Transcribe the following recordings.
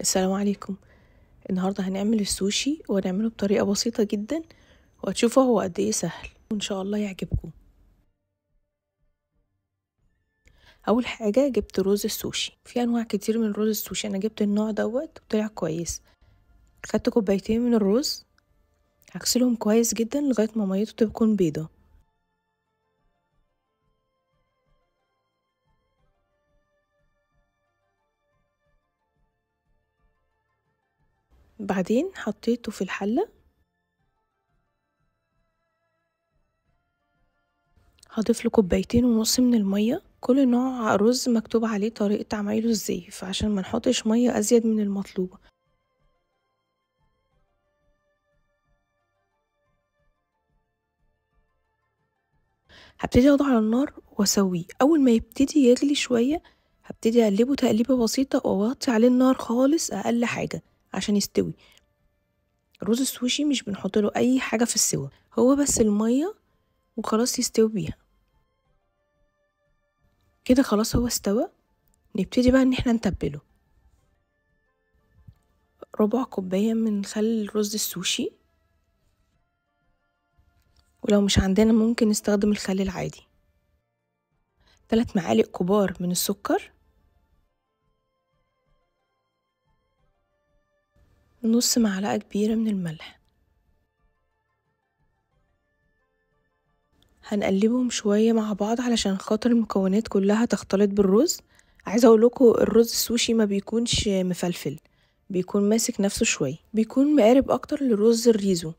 السلام عليكم النهاردة هنعمل السوشي وهنعمله بطريقة بسيطة جدا وهتشوفوا هو قد ايه سهل وان شاء الله يعجبكم اول حاجة جبت رز السوشي في انواع كتير من رز السوشي انا جبت النوع دوت وطلع كويس خدت كوبايتين من الرز هغسلهم كويس جدا لغاية ما ميته تكون بيضة بعدين حطيته في الحلة هضيف له كوبايتين ونص من المية كل نوع رز مكتوب عليه طريقة عمايله ازاي فعشان ما نحطش مية ازيد من المطلوبة هبتدي اضغط على النار واسويه اول ما يبتدي يغلي شوية هبتدي اقلبه تقليبة بسيطة واوطي عليه النار خالص اقل حاجة عشان يستوي رز السوشي مش بنحط له اي حاجه في السوا هو بس الميه وخلاص يستوي بيها كده خلاص هو استوى نبتدي بقى ان احنا نتبله ربع كوبايه من خل رز السوشي ولو مش عندنا ممكن نستخدم الخل العادي ثلاث معالق كبار من السكر نص معلقة كبيرة من الملح هنقلبهم شوية مع بعض علشان خاطر المكونات كلها تختلط بالرز عايزة اقولكوا الرز السوشي ما بيكونش مفلفل بيكون ماسك نفسه شوية بيكون مقارب اكتر لرز الريزو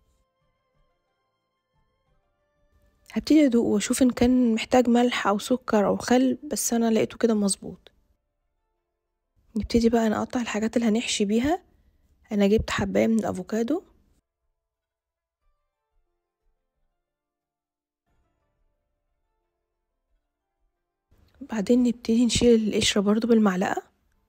هبتدي ادوق واشوف ان كان محتاج ملح او سكر او خل بس انا لقيته كده مظبوط نبتدي بقى نقطع الحاجات اللي هنحشي بيها انا جبت حبايه من الافوكادو بعدين نبتدي نشيل القشره برضو بالمعلقه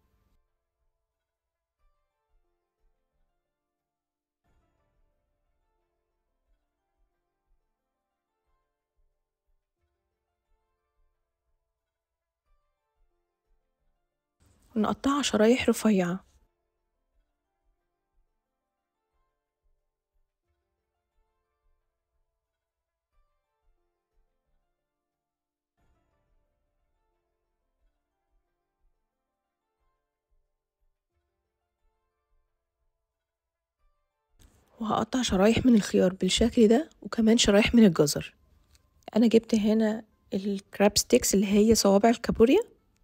ونقطعها شرايح رفيعه وهقطع شرايح من الخيار بالشكل ده وكمان شرايح من الجزر انا جبت هنا الكراب ستيكس اللي هي صوابع الكابوريا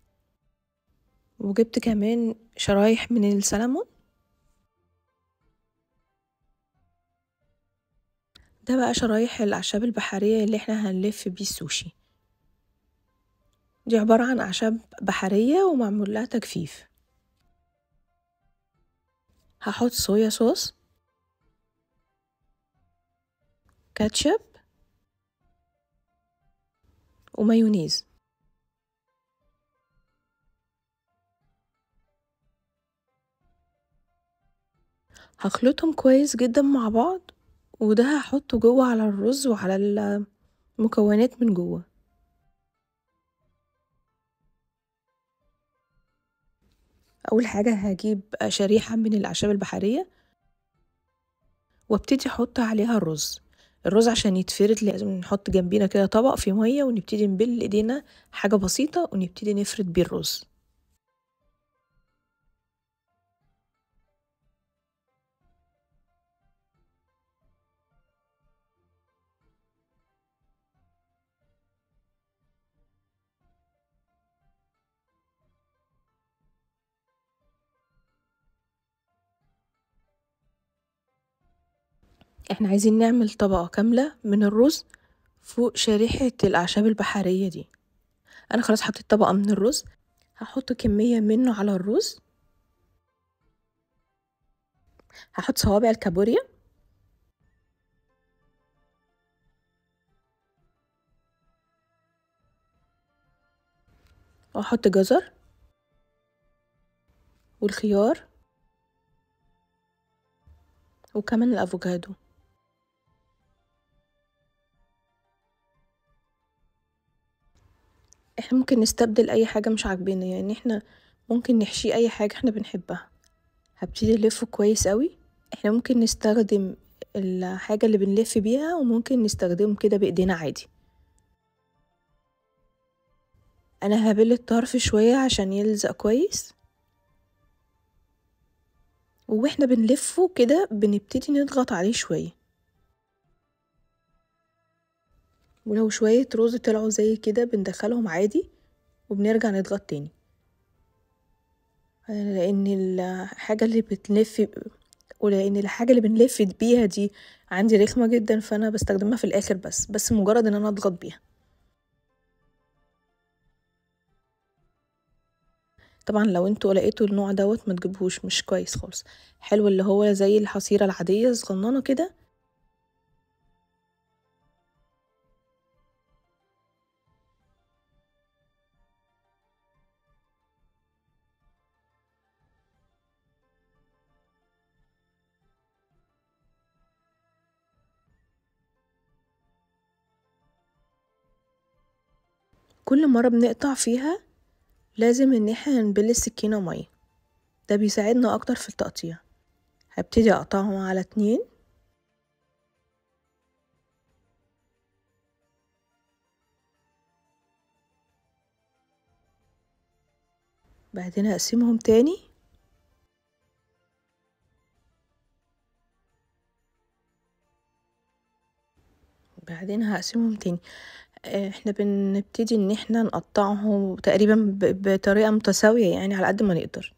وجبت كمان شرايح من السلمون ده بقى شرايح الاعشاب البحريه اللي احنا هنلف بيه السوشي دي عباره عن اعشاب بحريه ومعمول لها تجفيف هحط صويا صوص كاتشب ومايونيز هخلطهم كويس جدا مع بعض وده هحطه جوه على الرز وعلى المكونات من جوه اول حاجه هجيب شريحه من الاعشاب البحريه وابتدي احط عليها الرز الرز عشان يتفرد لازم نحط جنبينا كده طبق فيه ميه ونبتدي نبل ايدينا حاجه بسيطه ونبتدي نفرد بيه الرز احنا عايزين نعمل طبقة كاملة من الرز فوق شريحة الأعشاب البحرية دي أنا خلاص حطيت طبقة من الرز هحط كمية منه على الرز هحط صوابع الكابوريا وأحط جزر والخيار وكمان الأفوكادو احنا ممكن نستبدل اي حاجة مش عاجبانا يعني احنا ممكن نحشيه اي حاجة احنا بنحبها هبتدي الفه كويس قوي احنا ممكن نستخدم الحاجة اللي بنلف بيها وممكن نستخدمه كده بايدينا عادي انا هبل الطرف شوية عشان يلزق كويس واحنا بنلفه كده بنبتدي نضغط عليه شوية ولو شوية رز طلعوا زي كده بندخلهم عادي وبنرجع نضغط تاني لان الحاجة اللي بتلف ولان الحاجة اللي بنلف بيها دي عندي رخمة جدا فانا بستخدمها في الاخر بس بس مجرد ان انا اضغط بيها طبعا لو انتوا لقيتوا النوع دوت ما تجيبهوش مش كويس خالص حلو اللي هو زي الحصيرة العادية صغننة كده كل مرة بنقطع فيها لازم ان احنا نبل السكينة مية ده بيساعدنا اكتر في التقطيع هبتدي اقطعهم على اتنين بعدين اقسمهم تاني بعدين هقسمهم تاني احنا بنبتدي ان احنا نقطعهم تقريبا بطريقة متساوية يعني على قد ما نقدر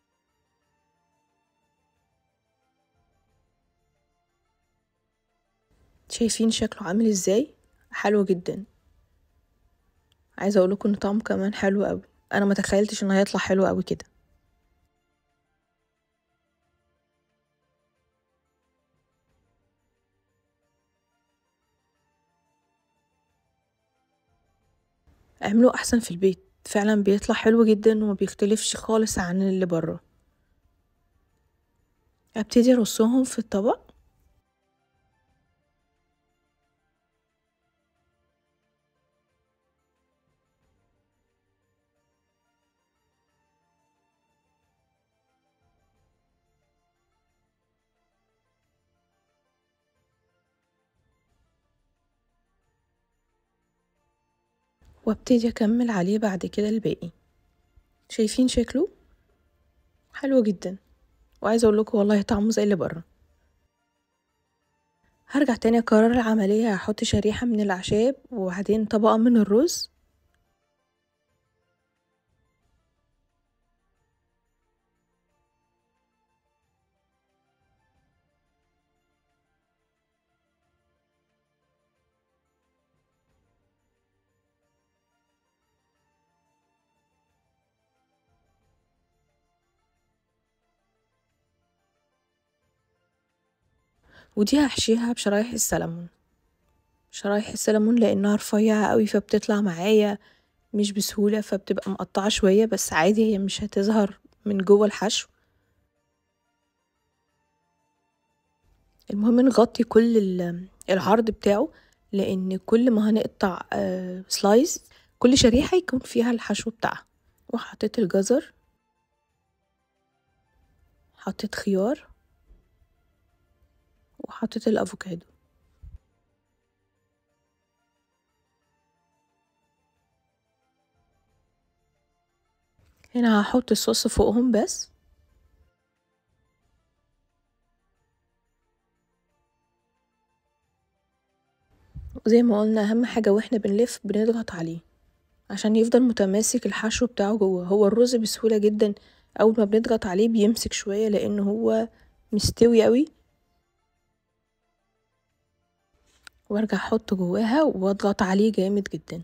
شايفين شكله عامل ازاي حلو جدا عايزه اقول لكم ان طعمه كمان حلو قوي انا ما تخيلتش انه هيطلع حلو قوي كده اعملوه احسن في البيت فعلا بيطلع حلو جدا وما بيختلفش خالص عن اللي بره ابتدي ارصهم في الطبق وابتدي اكمل عليه بعد كده الباقي شايفين شكله حلو جدا وعايزه اقول لكم والله طعمه زي اللي بره هرجع تاني اكرر العمليه هحط شريحه من الاعشاب وبعدين طبقه من الرز ودي هحشيها بشرايح السلمون شرايح السلمون لانها رفيعة قوي فبتطلع معايا مش بسهولة فبتبقى مقطعة شوية بس عادي هي مش هتظهر من جوه الحشو المهم نغطي كل العرض بتاعه لان كل ما هنقطع سلايز كل شريحة يكون فيها الحشو بتاعها وحطيت الجزر حطيت خيار وحطيت الافوكادو هنا هحط الصوص فوقهم بس وزي ما قلنا اهم حاجة واحنا بنلف بنضغط عليه عشان يفضل متماسك الحشو بتاعه جوه هو الرز بسهولة جدا اول ما بنضغط عليه بيمسك شوية لان هو مستوي قوي وارجع احطه جواها واضغط عليه جامد جدا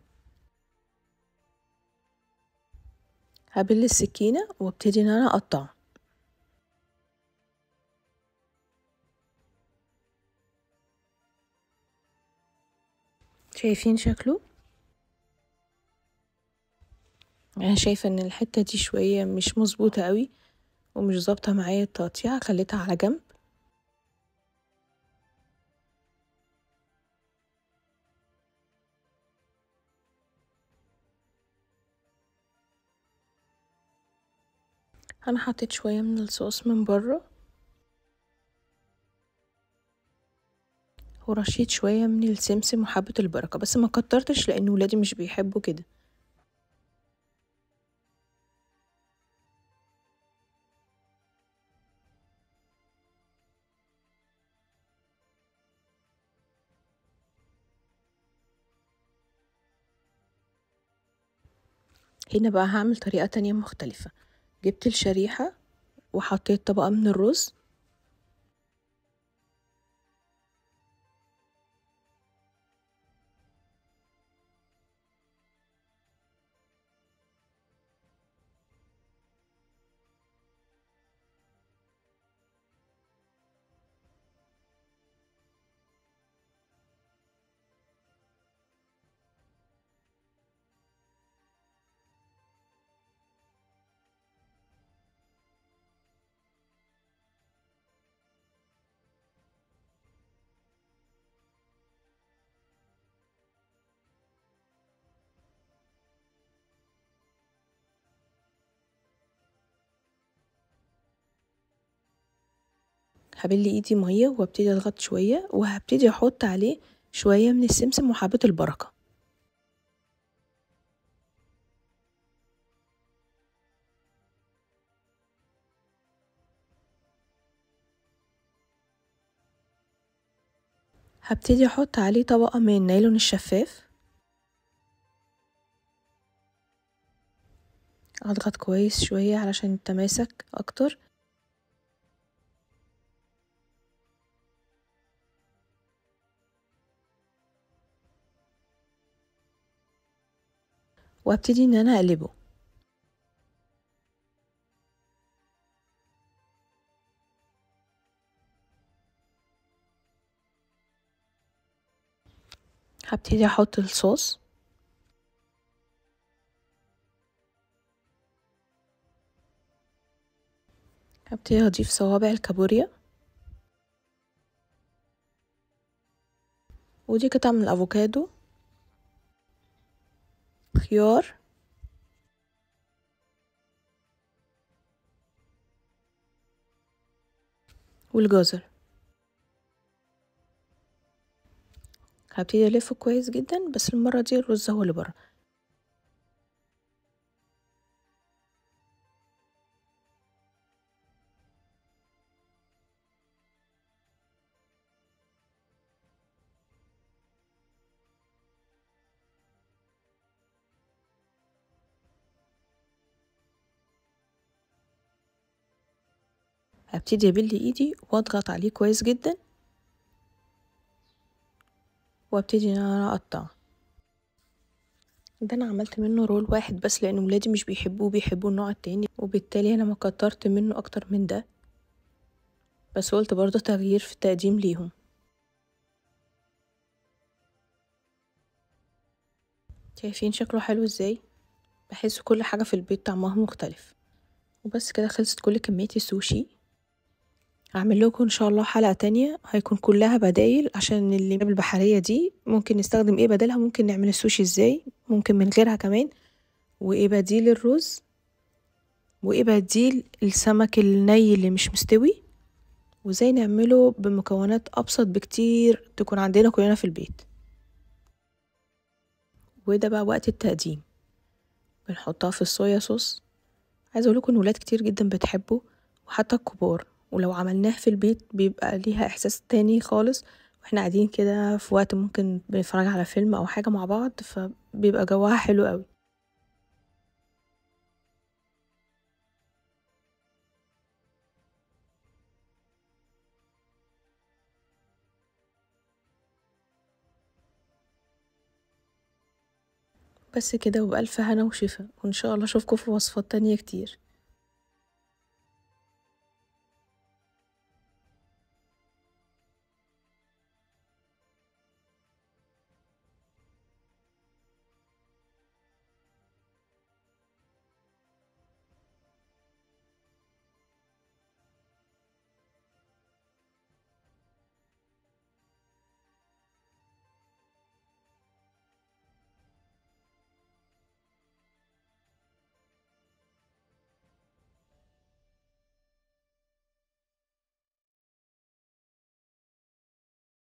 هبل السكينة وابتدي ان انا اقطع شايفين شكله انا شايفة ان الحتة دي شوية مش مظبوطة قوي ومش ظابطة معايا التقطيع خليتها على جنب انا حطيت شوية من الصوص من بره ورشيت شوية من السمسم وحبة البركة بس ما كترتش لان ولادي مش بيحبوا كده هنا بقى هعمل طريقة تانية مختلفة جبت الشريحة وحطيت طبقة من الرز هبل ايدي مية وابتدي اضغط شوية وهبتدي احط عليه شوية من السمسم وحبة البركة هبتدي احط عليه طبقة من النايلون الشفاف اضغط كويس شوية علشان يتماسك اكتر وابتدي ان انا اقلبه هبتدي احط الصوص هبتدي اضيف صوابع الكابوريا ودي قطعة من الافوكادو خيار والجزر هبتدي الفه كويس جدا بس المرة دي الرز هو اللي بره هبتدي ابل ايدي واضغط عليه كويس جدا وابتدي ان انا اقطعه ده انا عملت منه رول واحد بس لان ولادي مش بيحبوه بيحبوا النوع التاني وبالتالي انا ما كترت منه اكتر من ده بس قلت برضه تغيير في التقديم ليهم شايفين شكله حلو ازاي بحس كل حاجة في البيت طعمها مختلف وبس كده خلصت كل كمية السوشي هعمل لكم ان شاء الله حلقة تانية هيكون كلها بدايل عشان اللي البحرية دي ممكن نستخدم ايه بدلها ممكن نعمل السوشي ازاي ممكن من غيرها كمان وايه بديل الرز وايه بديل السمك الني اللي مش مستوي وازاي نعمله بمكونات ابسط بكتير تكون عندنا كلنا في البيت وده بقى وقت التقديم بنحطها في الصويا صوص عايزه اقول لكم ولاد كتير جدا بتحبه وحتى الكبار ولو عملناه في البيت بيبقى ليها احساس تاني خالص واحنا قاعدين كده في وقت ممكن بنتفرج على فيلم او حاجه مع بعض فبيبقى جواها حلو قوي بس كده وبألف هنا وشفا وإن شاء الله أشوفكم في وصفات تانية كتير